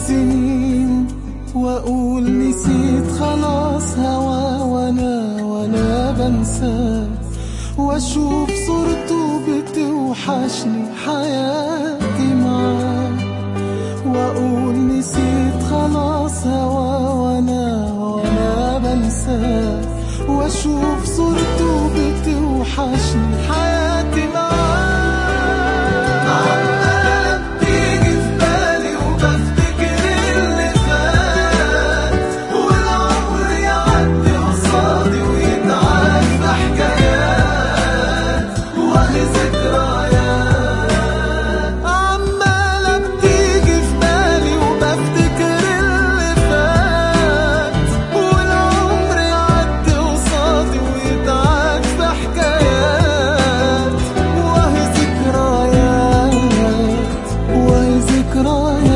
السنين واقول نسيت خلاص هوا وانا وانا بنساه واشوف صورته بتوحشني حياتي معاه واقول نسيت خلاص هوا وانا وانا بنساه واشوف صورته بتوحشني حياتي معاه عمالة بتيجي في بالي وبفتكر اللي فات والعمر يعدي قصادي ويتعاد في حكايات وأهي ذكريات عمالة بتيجي في بالي وبفتكر اللي فات والعمر يعدي قصادي ويتعاد في حكايات وأهي ذكريات وأهي ذكريات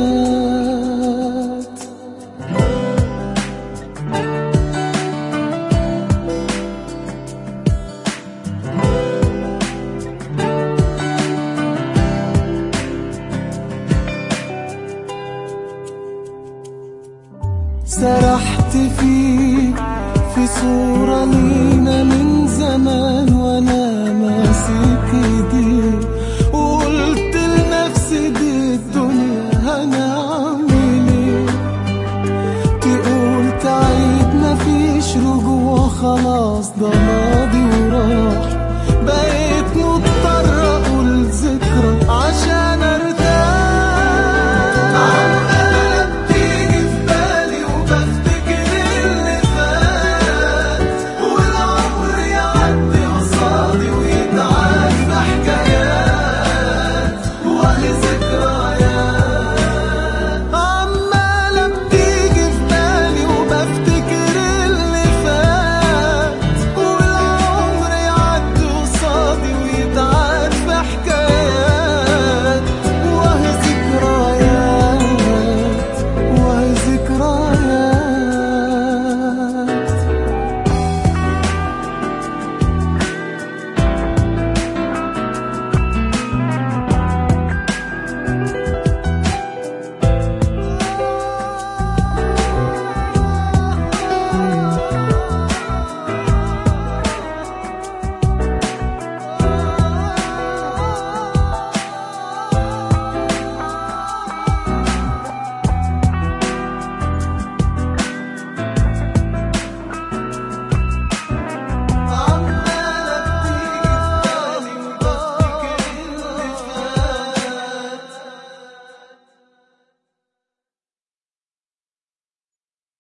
سرحت فيك في صورة لينا من زمان وانا ماسك ايديك وقلت لنفسي دي الدنيا هنعمل ايه تقول تعيد مفيش رجوع خلاص ده ماضي